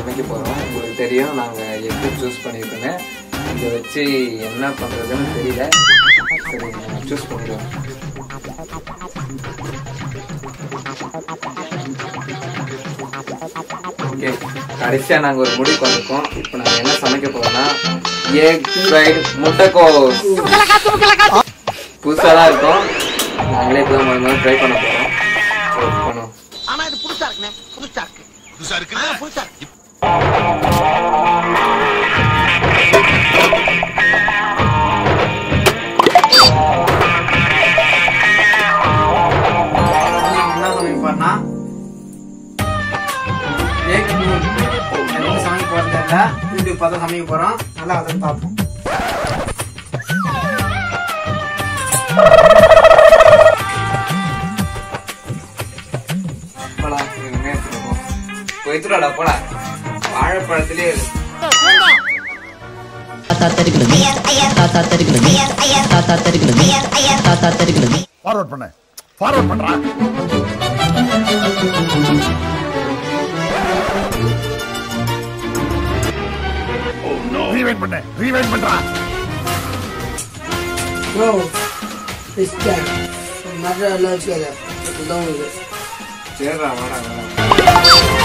சமைக்க போகிறோம் உங்களுக்கு தெரியும் நாங்கள் எக்கு சூஸ் பண்ணியிருக்கோங்க இதை வச்சு என்ன பண்ணுறதுன்னு தெரியல சரி சூஸ் பண்ணிடுவோம் ஓகே கடைசியாக நாங்கள் ஒரு முடிவுக்கு வந்திருக்கோம் இப்போ நாங்கள் என்ன சமைக்க போறோம்னா எக் ஃப்ரைட் முட்டைக்கோஸ் புதுசாக தான் இருக்கும் நாங்களே இப்போ தான் முதல்ல ட்ரை பண்ண போகிறோம் பண்ணுவோம் ஆனா இது புதுசா இருக்குண்ணே புதுசா இருக்கு புதுசா இருக்கு ஆ, புதுசா இருக்கு என்ன சமைக்க போறேன்னா எக் நூல் எனக்கு சமைக்க போறது இல்ல யூடியூப் பார்த்தா சமைக்க போறோம் நல்லா அதை பார்ப்போம் போடா, இது வெங்காயத்துக்கு போ. போய்த்துடாடா, போடா வாழைப்பழத்திலே இரு. தாத்தா தருகிறது தாத்தா தருகிறது தாத்தா தருகிறது தாத்தா தருகிறது ஃபார்வர்ட் பண்ண ஃபார்வர்ட் பண்றா ரீவைண்ட் பண்ண ரீவைண்ட் பண்றா ப்ரோ பிஸ்கட் மற்ற எல்லாம் வச்சுக்காத இதுதான் உங்களுக்கு சரிடா, வாடா, வாடா.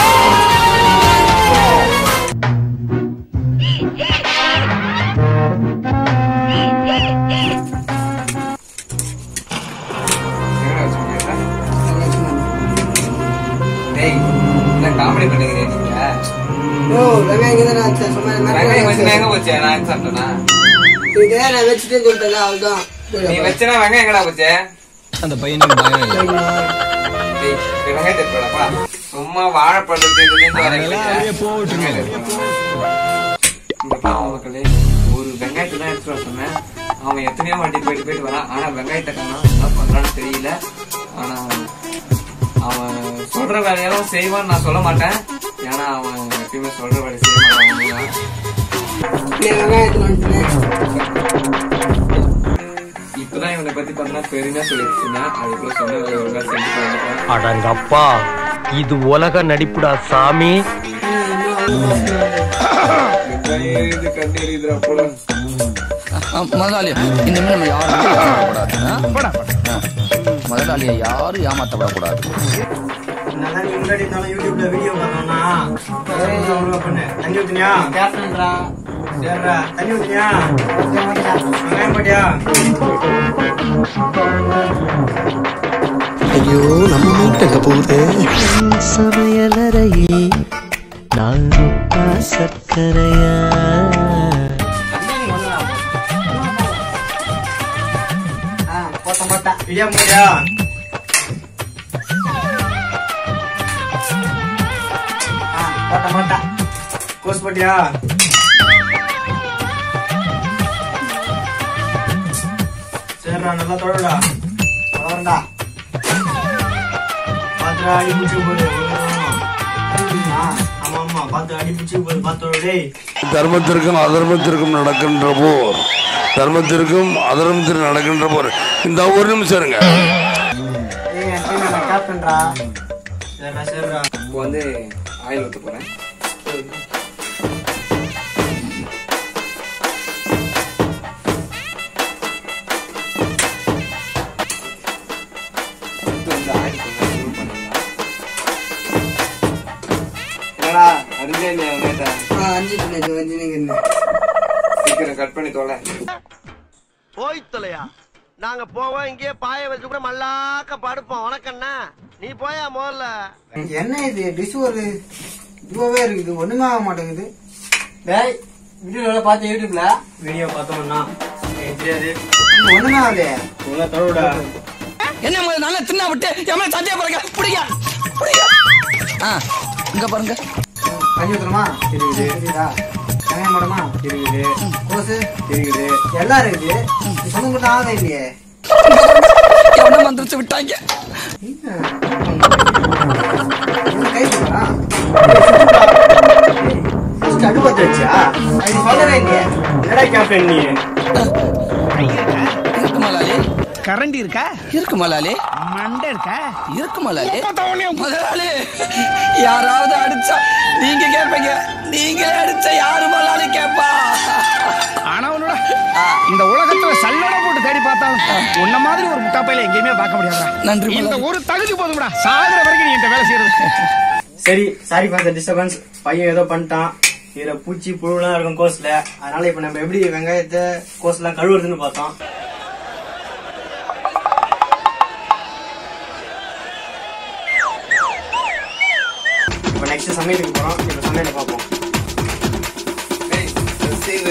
என்னடா வச்சுருக்கீங்க? டேய், என்ன காமெடி பண்ணுகிறீங்க நீங்க? ஓ வெங்காயம் இங்கே தான் வச்சேன் சும்மா வெங்காயம் வச்சு நான் எங்க போச்சு? நான் எங்க சாப்பிட்டேனா? இது நான் வச்சுட்டேன்னு சொல்லிட்டேன் அவ்வளோதான் நீ வச்சனா வெங்காயம் எங்கடா போச்சு? அந்த பையனுக்கு பயம் இல்லை டேய், இந்த வெங்காயத்தை எடுத்துடாப்பா. சும்மா வாழைப்பழத்தை இது இது வர அதெல்லாம் அப்படியே போட்டுருங்க. இங்க பாருங்க மக்களே, ஒரு வெங்காயத்தை தான் எடுத்துட்டு வர சொன்னேன் அவன் எத்தனையோ வாட்டி போயிட்டு போயிட்டு வரான் ஆனா வெங்காயத்தை காணோம் என்ன பண்றான்னு தெரியல ஆனா அவன் சொல்ற வேலையெல்லாம் செய்வான்னு நான் சொல்ல மாட்டேன் ஏன்னா அவன் எப்பயுமே சொல்ற வேலையை செய்ய மாட்டான் வெங்காயத்தில் வந்துட்டு இப்பதான் இவனை பத்தி பார்த்தா பெருமையா சொல்லிட்டு இருந்தேன் அதுக்குள்ள சொன்ன வேலையை ஒழுங்கா செஞ்சுட்டு வந்துட்டேன் அடங்கப்பா இது உலக நடிப்புடா சாமி வெங்காயம் எரியுது, கண்ணு எரியுதுடா, போடா. முதலாளி இந்த மாதிரி நம்ம யாரும் ஏமாத்தக்கூடாது முதலாளியை யாரும் ஏமாத்தப்படக்கூடாது நல்லா நீ முன்னாடி இருந்தாலும் யூடியூப்ல வீடியோ பார்த்தோம்னா ஒழுங்கா பண்ணு தண்ணி ஊத்துனியா கேப்டன்ரா சரிடா தண்ணி ஊத்துனியா வெங்காயம் போட்டியா ஐயோ நம்ம மூட்டங்க போகுது சமையலறையே நான் உப்பா சர்க்கரையா ஆ போட்டேன் போட்டேன் வீடியோ போட்டியா ஆ போட்டேன் போட்டேன் கோர்ஸ் போட்டியா சரிடா நல்லா தொடடா தொடரண்டா பாத்துடா அடி பிடிச்சி போடு ஆ, ஆமா ஆமா பாத்து அடி பிடிச்சி போடு பாத்து டேய் தர்மத்திற்கும் அதர்மத்திற்கும் நடக்கின்ற போர் தர்மத்திற்கும் அதர்மத்திற்கும் நடக்கின்ற போர் இந்த ஒரு நிமிஷம் இருங்க ஏய் என் டீம் நான் கேப்டன்டா சரிடா சரிடா இப்போ வந்து ஆயில் ஊத்த போறேன் அடுத்து வந்து ஆயில் கொஞ்சம் சூடு பண்ணிடலாம். என்னடா அரிஞ்சே இல்லையா வெங்காயத்தை? ஆ அஞ்சு பிள்ளைங்க அஞ்சு நீங்க சீக்கிரம் கட் பண்ணி தொலை போய் தொலையா நாங்க போவோம் இங்கேயே பாய வச்சு கூட மல்லாக்க படுப்போம் வணக்கண்ணா நீ போயா முதல்ல என்ன இது டிஷ் ஒரு இதுவாவே இருக்குது ஒண்ணுமே ஆக மாட்டேங்குது டேய் வீடியோல பார்த்த யூடியூப்ல வீடியோ பார்த்தோம்னா தெரியாது ஒண்ணுமே ஆகலையே ஒழுங்கா தழுவிடா என்ன முதல்ல நல்லா தின்னா விட்டு எவ்வளவு சத்தியா பாருங்க பிடிக்க பிடிக்க ஆ இங்க பாருங்க கஞ்சி ஊத்துறமா தெரியுது தெரியுதா வெங்காயம் போடமா தெரியுது கோசு தெரியுது எல்லாம் இருக்குது நீ சொன்ன மட்டும் ஆக இல்லையே எவ்வளவு மந்திரிச்சு விட்டாங்க என்ன கை போடுறா அடுப்பு பத்த வச்சா அது சொல்லவே இல்லையே என்னடா கேப்டன் நீ இருக்கு மலாலி கரண்டி இருக்கா இருக்கு மலாலி மண்டை இருக்க இருக்கு முதலாளி முதலாளி யாராவது அடிச்சா நீங்க கேட்பீங்க நீங்களே அடிச்சா யாரு முதலாளி கேப்பா ஆனா உன்னோட இந்த உலகத்துல சல்லட போட்டு தேடி பார்த்தாலும் உன்ன மாதிரி ஒரு முட்டாப்பையில எங்கேயுமே பார்க்க முடியாதுடா நன்றி இந்த முதலாளி. ஒரு தகுதி போதும்டா சாகுற வரைக்கும் நீ இந்த வேலை செய்யறது சரி சாரி ஃபார் த டிஸ்டர்பன்ஸ் பையன் ஏதோ பண்ணிட்டான் இதுல பூச்சி புழுலாம் இருக்கும் கோஸ்ல அதனால இப்ப நம்ம எப்படி வெங்காயத்தை கோஸ்லாம் கழுவுறதுன்னு பார்த்தோம் இப்ப நெக்ஸ்ட் சமையலுக்கு போறோம் இப்ப சமையலை பார்ப்போம் டேய், சீவு.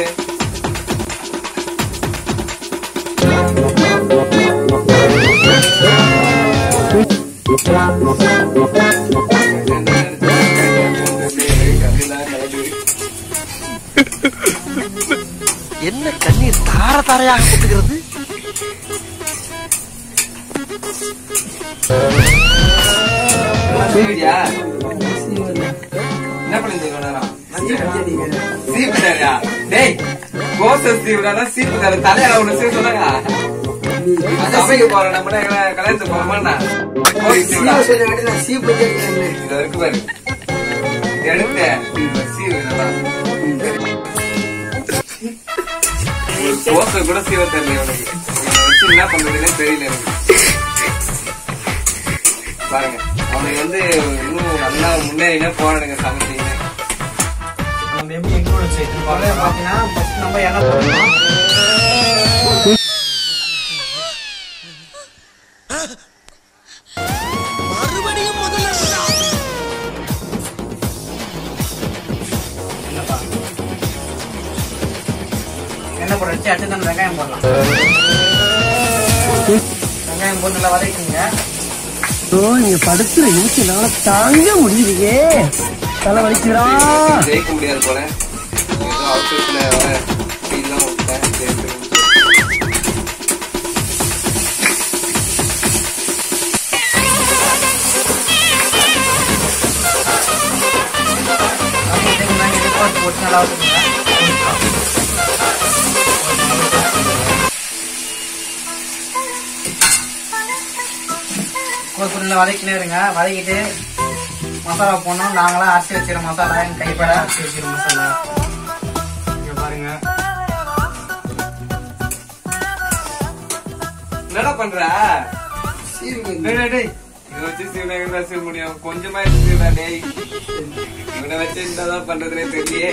என்ன கண்ணீர் தார தாரையாக கொட்டுகிறது சீவியா? என்ன பண்ணிட்டு இருக்க நேரம்? சீவுதாரியா? டேய், கோச சீவுடானா சீவுதாரு. தலையில ஒண்ணு சீவு சொன்னாங்க. சபைக்கு போறோம் நம்ம என்ன கல்யாணத்துக்கு போறோமா என்ன? கோச சீவுடா. இது இருக்கு பாரு. இது எடுத்து, இது சீவு இதெல்லாம். ஒரு கோசை கூட சீவ தெரியல இவனுக்கு. இவனை வச்சு என்ன பண்றதுன்னே தெரியல எனக்கு. பாருங்க அவனுக்கு வந்து இன்னும் நல்லா முன்னேறினே போராடுங்க சமைச்சீங்க நம்ம எப்படி இன்க்ளூட் செய்யணும் பாத்தீங்கன்னா first நம்ம எண்ணெய் போடணும் மறுபடியும் முதல்ல இருந்தா. எண்ணெய் போட வச்சு அடுத்து நம்ம வெங்காயம் போடலாம் வெங்காயம் போட்டு நல்லா வதக்கிங்க நீங்க படுத்துற நிமிஷம் தாங்க முடியலையே தலை வலிக்குதா ஜெயிக்க முடியாது போல ஏதோ அவசரத்துல வர ஸ்பீட்லாம் விட்டேன் ஜெயிச்சு வெங்காயம் எதிர்பார்த்து போட்டு நல்லா வதக்குங்க கோசுரில் வதக்கினே இருங்க வதக்கிட்டு மசாலா போடணும் நாங்களாம் அரைச்சி வச்சிருக்க மசாலா எங்க கைப்பட அரைச்சி வச்சிருக்க மசாலா இங்க பாருங்க என்னடா பண்ற டேய், டேய், டேய். இதை வச்சு சீவனை எங்க சீவ முடியும் கொஞ்சமா சீவனா டேய் இவனை வச்சு என்னதான் பண்றதுனே தெரியலையே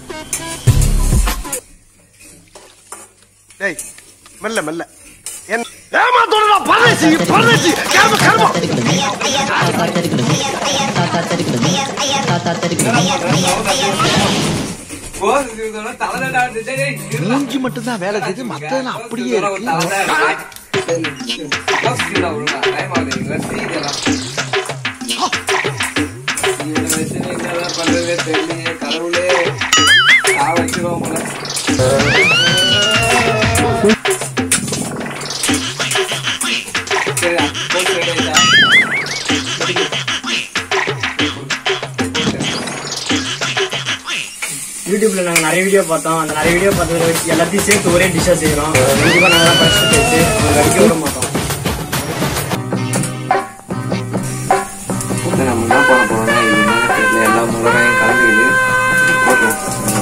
டேய் மெல்ல மெல்ல என் ஏமாத்தோடா பரதேசி பரதேசி கேம கர்மம் கோச சீவனோட தலைடா டேய் டேய் இருடா. மூஞ்சி மட்டும்தான் வேலை செய்து மத்ததெல்லாம் அப்படியே ஒரு இருக்கு தலை. கோச சீவனை ஒழுங்கா டைம் ஆகுது இங்க சீதெல்லாம் இவனை வச்சு என்னதான் பண்றதே தெரியலையே கடவுளே சா வச்சிருவோம் போல சரிடா போட்டு ரெடி ஆயிட்டா யூடியூப்ல நாங்க நிறைய வீடியோ பார்த்தோம் அந்த நிறைய வீடியோ பார்த்ததுல வச்சு எல்லாத்தையும் சேர்த்து ஒரே டிஷ்ஷா செய்யறோம் கண்டிப்பா நாங்க ஃபர்ஸ்ட் பேசி அடிக்க விட மாட்டோம் நம்ம என்ன பண்ண போறோம்னா இது என்னன்னு தெரியல எல்லா மிளகாயும் கலந்துக்குது போட்டுருவோம்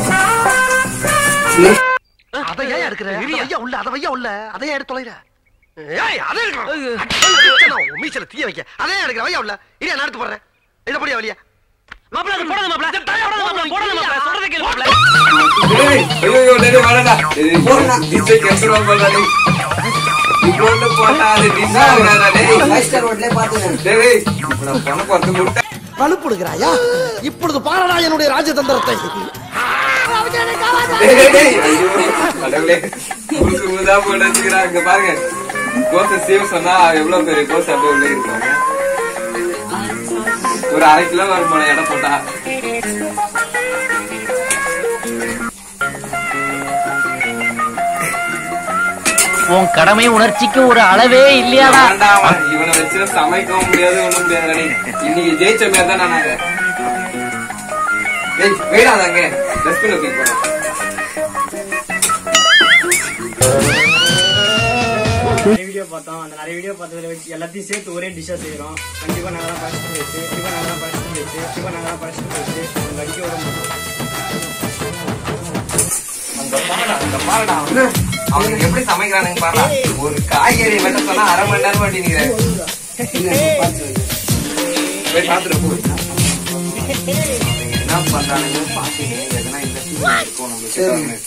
அதை ஏன் எடுக்கிற அதை வையா உள்ள அதை வையா உள்ள அதை ஏன் எடுத்து தொலைற ஏய் அதை எடுக்கணும் மீச்சல தீய வைக்க அதை ஏன் எடுக்கிற வையா உள்ள இடியா நான் எடுத்து போடுறேன் இதை படியா வழியா மாப்பிள்ள அது போடாத மாப்பிள்ள போடாத மாப்பிள்ள சொல்றதை கேளு மாப்பிள்ள டேய், ஐயோ, டேய், டேய், வேணாம்டா. டேய், போடுடா. dish ஐ கெடுத்துருவான் போலடா, டேய். இவ்வளோண்டு போட்டா அது dish ஆகுறாடா, டேய். டேய், டேய், இப்ப நான் பண்ண போறது முட்டை. வலுப்படுகிறாயா இப்பொழுது பாரடா என்னுடைய ராஜதந்திரத்தை டேய், டேய், டேய். ஐயோ, கடவுளே. முழுசு முழுதா போட்டு வச்சுக்கிறான். இங்க பாருங்க கோசை சீவ சொன்னா எவ்வளவு பெரிய கோசை அப்படியே உள்ளே இருக்காங்க ஒரு அரை கிலோ வரும் போல இடம் போட்டா உன் கடமை உணர்ச்சிக்கு ஒரு அளவே இல்லையாடா வேண்டாம், அவன் இவனை வச்சு சமைக்கவும் முடியாது ஒண்ணும் முடியாது டேய். இன்னைக்கு ஜெயிச்ச மாதிரி தான் நாங்க டேய் வேடாதாங்க டஸ்ட்பின் தூக்கி போறோம் வீடியோ வீடியோ பார்த்தோம் அந்த நிறைய வீடியோ பார்த்ததுல வச்சு எல்லாத்தையும் சேர்த்து ஒரே டிஷ்ஷா செய்யறோம் கண்டிப்பா நாங்க தான் படிச்சுட்டு போயிடுச்சு கண்டிப்பா நாங்க தான் படிச்சுட்டு போயிடுச்சு கண்டிப்பா நாங்க தான் படிச்சுட்டு போயிடுச்சு உங்க அடிக்க விட மாட்டோம் அந்த பாருடா அந்த பாருடா அவனுங்க அவங்க எப்படி சமைக்கிறானுங்க பாருடா ஒரு காய்கறி வெட்ட சொன்னா அரை மணி நேரம் மாட்டேங்கிறேன் போய் பாத்துட்டு போ அவனுங்க என்ன பண்றானுங்க பாத்துட்டு எதனா இந்த இருக்கும் நம்மளுக்கு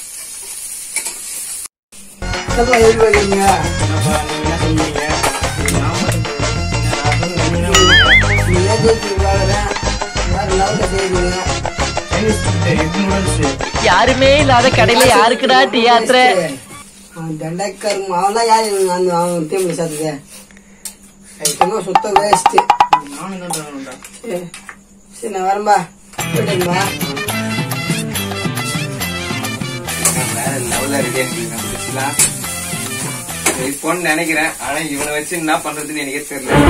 என்னப்பா எப்படி வைக்கிறீங்க என்னப்பா நீங்க என்ன செஞ்சீங்க இது நான் மட்டும் என்ன நான் சொல்லுங்க, நீங்க என்ன நீ பண்ணீங்க? ஏன் ஜெயிச்சு விளையாடுறேன் வேற லெவலில் செய்வீங்க Chinese food, egg noodles. யாருமே இல்லாத கடையில யாருக்குடா டீ ஆத்துற அவன் தண்டக்காரங்க அவன் தான் யார் இவங்க அந்த அவன் டீம்ல சேர்த்தது அதுக்கெல்லாம் சுத்த வேஸ்ட் நானும் தான் தரணும்டா. சரி நான் வரேன்பா போயிட்டுமா வேற லெவல்ல ரெடி ஆகிக்கலாம் இப்போன்னு நினைக்கிறேன் ஆனா இவனை வச்சு என்ன பண்றதுன்னு எனக்கே தெரியல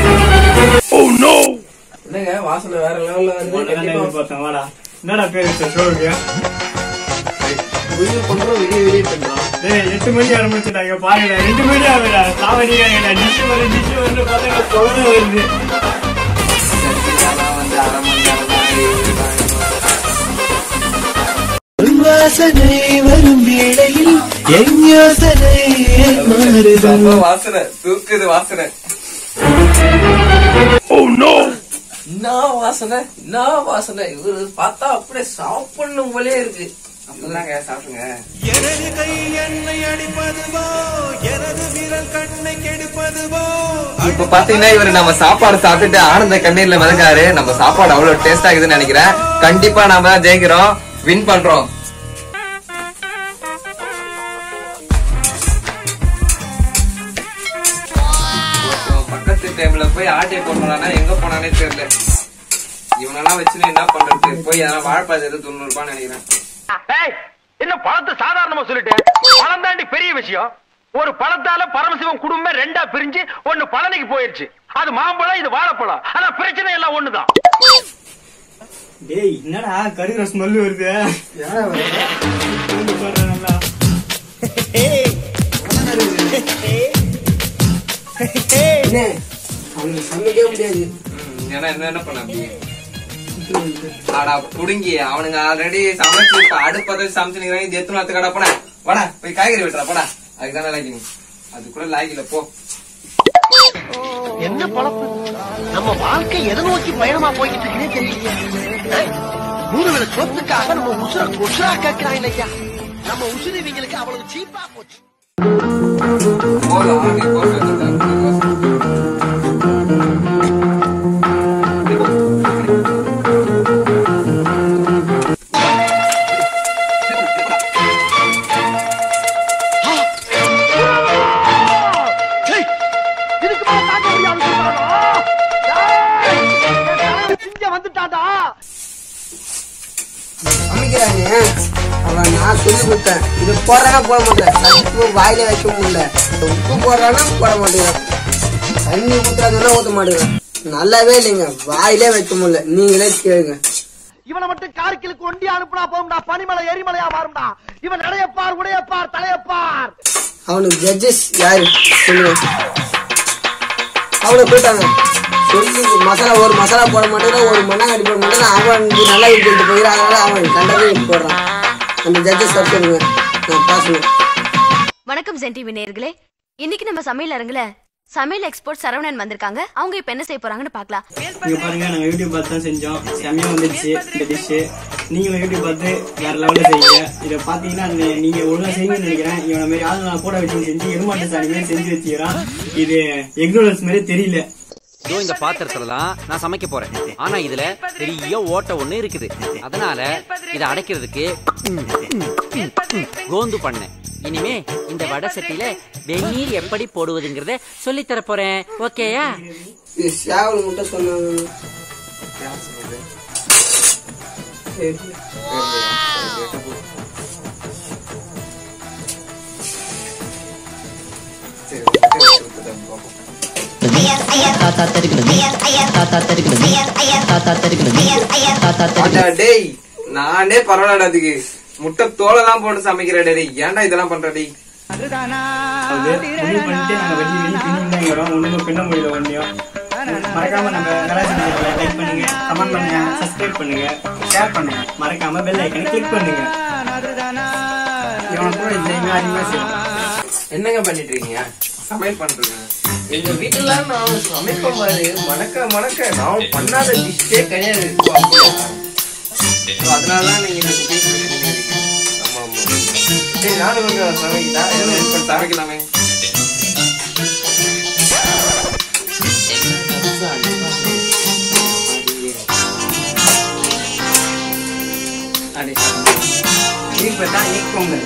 இல்லைங்க வாசல வேற லெவல்ல உன்னை வந்து தான் எதிர்பார்த்தேன், வாடா. என்னடா பேர் வச்ச ஷோவுக்கு உயிர் பண்றோம் விடிய விடிய பண்றோம் டேய் எட்டு மணி ஆரம்பிச்சுட்டாங்க பாருடா ரெண்டு மணி ஆகுதா சாவடிக்காங்கடா டிஷ் வரும் டிஷ் வந்து பார்த்தா குழந்தை வருது இதெல்லாம் வந்து அரை மணி நேரம் தான் இதுதான் வாசனை வரும் வேளையில் என் யோசனை மாறுது ரொம்ப வாசனை தூக்குது வாசனை என்ன வாசனை என்ன வாசனை இவரு பார்த்தா அப்படியே சாப்பிடணும் போலே இருக்கு அப்படிதாங்க சாப்பிடுங்க எனது கை என்னை அடிப்பதுவோ எனது விரல் கண்ணை கெடுப்பதுவோ இப்ப பாத்தீங்கன்னா இவரு நம்ம சாப்பாடு சாப்பிட்டுட்டு ஆனந்த கண்ணீர்ல மிதக்காரு நம்ம சாப்பாடு அவ்வளவு டேஸ்ட் ஆகுதுன்னு நினைக்கிறேன் கண்டிப்பா நாம தான் ஜெயிக்கிறோம் வின் பண்றோம் ஒருத்தன் பக்கத்து டேபிள்ல போய் ஆட்டையை போடுறானா எங்க போனானே தெரியல இவனெல்லாம் வச்சுன்னு என்ன பண்றது போய் எதனா வாழைப்பழம் எது தொண்ணூறுபான்னு நினைக்கிறேன் ஏய், என்ன பழத்தை சாதாரணமா சொல்லிட்டேன் பழம் தாண்டி பெரிய விஷயம் ஒரு பழத்தால பரமசிவம் குடும்பம் ரெண்டா பிரிஞ்சு ஒண்ணு பழனிக்கு போயிருச்சு அது மாம்பழம் இது வாழைப்பழம் ஆனா பிரச்சனை எல்லாம் ஒண்ணுதான் டேய் என்னடா கருகிற ஸ்மெல் வருது வந்து பாருடா நல்லா என்ன அவனுக்கு சமைக்கவே முடியாது ம், ஏன்னா என்ன என்ன பண்ண அப்படி ஆடா புடுங்கி அவனுங்க ஆல்ரெடி சமைச்சு இப்ப அடுப்பதை சமைச்சு நிக்கிறாங்க இது எத்தனை நாத்து கடை போன வாடா போய் காய்கறி வெட்டுறா போடா அதுக்குதானே லாய்க்கிங் அது கூட லாய்க்கல போ என்ன பழப்பு நம்ம வாழ்க்கை எதை நோக்கி பயணமா போய்கிட்டு இருக்குன்னே தெரியல மூணு வேளை சொத்துக்காக நம்ம உசுர உசுரா கேட்கிறாங்க இல்லையா நம்ம உசுறு இவங்களுக்கு அவ்வளவு சீப்பா போச்சு போதும் நீ போட்டு வச்சிருக்க சீ! இதுக்கு மேல தாங்க முடியாதுன்னு சொல்றானோ? ஏய்! என் தலைவன் சிங்க வந்துட்டான்டா சமைக்கிறானே அவன் நான் சொல்லி கொடுத்தேன் இது போடுறானா போட மாட்டேன் உப்பு வாயில வைக்க முடியல உப்பு போடுறானா போட மாட்டேங்கிறான் தண்ணி ஊத்துறாங்கன்னா ஊத்த மாட்டேங்கிறான் நல்லாவே இல்லைங்க வாயிலே வைக்க முடியல நீங்களே கேளுங்க இவனை மட்டும் கார்கிலுக்கு ஒண்டி அனுப்புனா போகும்டா பனிமலை எரிமலையா மாறும்டா இவன் நடையப்பார் உடையப்பார் தலையப்பார் அவனுக்கு ஜட்ஜஸ் யாரு சொல்லுங்க அவனை போயிட்டாங்க சொல்லி மசாலா ஒரு மசாலா போட மாட்டேங்கிறான் ஒரு மண்ணாங்கட்டி போட மாட்டேங்கிறான் அவன் இது நல்லா இருக்குன்னு போயிடான் அதனால அவன் கண்டதே போடுறான் அந்த ஜட்ஜஸ் வர சொல்லுங்க நான் பேசணும் வணக்கம் சென்டி நேயர்களே இன்னைக்கு நம்ம சமையல் அரங்குல சமையல் எக்ஸ்போர்ட் சரவணன் வந்திருக்காங்க அவங்க இப்ப என்ன செய்ய போறாங்கன்னு பார்க்கலாம் இங்க பாருங்க நாங்க யூடியூப் பார்த்து தான் செஞ்சோம் செம்மையா வந்துருச்சு இந்த டிஷ் நீங்களும் யூடியூப் பார்த்து வேற லெவல்ல செய்யுங்க இதை பாத்தீங்கன்னா அந்த- நீங்க ஒழுங்கா செய்வீங்கன்னு நினைக்கிறேன் இவன மாதிரி ஆள் நான் கூட வச்சு செஞ்சு எருமாட்டு சாணி மாதிரி செஞ்சு வச்சுக்கிறான் இது எக் நூடல்ஸ் மாதிரி தெரியல இதோ இந்த பாத்திரத்துல தான் நான் சமைக்க போறேன் ஆனா இதுல பெரிய ஓட்டை ஒண்ணு இருக்குது அதனால இதை அடைக்கிறதுக்கு ம், ம், ம், ம், கோந்து பண்ணேன் இனிமே இந்த வடை சட்டியில வெந்நீர் எப்படி போடுவதுங்கிறத சொல்லித் தர போறேன் ஓகேயா இது சேவல் மட்டும் சொன்னாங்க சரி. தாத்தா தெருக்கிறது தாத்தா தெருக்கிறது தாத்தா தெருக்கிறது தாத்தா அடா தெருக்கிறது டேய் நானே பரவாயில்ல அதுக்கு முட்டை தோலெல்லாம் போட்டு சமைக்கிற டேய் ஏன்டா இதெல்லாம் பண்ற டேய் அது முடிவு பண்ணிட்டு நாங்க வெளியே வெளியே பின்னிங் தான் வரோம் ஒண்ணுமே பின்ன முடியல ஒன்றையும் மறக்காம நம்ம கலாச்சார லைக் பண்ணுங்க கமெண்ட் பண்ணுங்க சப்ஸ்கிரைப் பண்ணுங்க ஷேர் பண்ணுங்க மறக்காம பெல் ஐக்கனை கிளிக் பண்ணுங்க இவனை கூட இதையுமே அதிகமாக செய்யலாம் என்னங்க பண்ணிட்டு இருக்கீங்க சமையல் பண்றீங்க எங்க வீட்டுல நான் சமைப்பேன் பாரு மணக்க மணக்க நான் பண்ணாத டிஷ்ஷே கிடையாது ஓ, அப்படியா? ஓ, அதனாலதான் நீங்க இந்த cooking பண்ணிட்டு இருக்கீங்க. ஆமா ஆமா சரி நானும் கொஞ்சம் சமைக்கிட்டா எதுவும் help பண்ண சமைக்கலாமே அடி இப்பதான் எக் பொங்கல்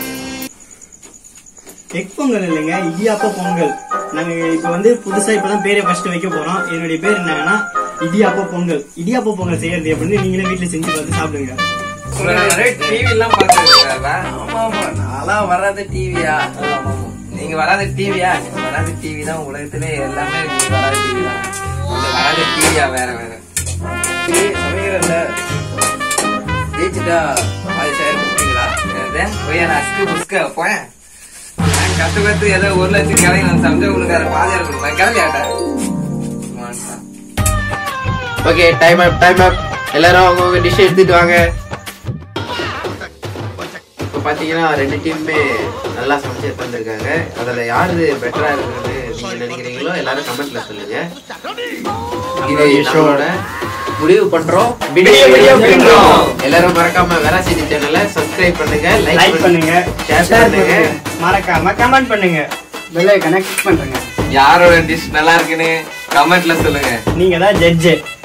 எக் பொங்கல் இல்லைங்க இடியாப்ப பொங்கல் நாங்க இப்ப வந்து புதுசா இப்பதான் பேரை ஃபர்ஸ்ட் வைக்க போறோம் என்னுடைய பேர் என்னங்கன்னா இடியாப்ப பொங்கல் இடியாப்ப பொங்கல் செய்யறது எப்படின்னு நீங்களே வீட்டுல செஞ்சு பார்த்து சாப்பிடுங்க டிவி எல்லாம் பாக்குறீங்களா ஆமா ஆமா நான்லாம் வராத டிவியா நீங்க வராத டிவியா வராத டிவி தான் உலகத்திலே எல்லாமே நீங்க வராத டிவி தான் இந்த வராத டிவியா வேற வேற சமைக்கிறல்ல ஜெயிச்சுட்டா அது ஷேர் கொடுப்பீங்களா போய் நான் அஸ்கு புஸ்க போயேன் நான் கத்து கத்து ஏதோ ஒரு லட்சம் கிளம்பி நான் சமைச்ச உனக்கு அதை பாதியார் கொடுப்பேன் கிளம்பியாட்டா okay time up time up எல்லாரும் அவங்கவுங்க டிஷ் எடுத்துட்டு வாங்க இப்போ பார்த்தீங்கன்னா ரெண்டு டீமுமே நல்லா சமைச்சு எடுத்து வந்திருக்காங்க அதில் யாரு பெட்டரா இருக்குன்னு நீங்க நினைக்கிறீங்களோ எல்லாரும் கமெண்ட்ல சொல்லுங்க இது ஷோட முடிவு பண்றோம் விடிய விடிய பின்றோம். எல்லாரும் மறக்காம வெராசிட்டி சேனலை சப்ஸ்கிரைப் பண்ணுங்க லைக் லைக் பண்ணுங்க ஷேர் ஷேர் பண்ணுங்க பண்ணுங்க மறக்காம கமெண்ட் பண்ணுங்க பெல் ஐக்கனை கிளிக் பண்ணுங்க யாரோட டிஷ் நல்லா இருக்குன்னு கமெண்ட்ல சொல்லுங்க நீங்க தான் ஜட்ஜ்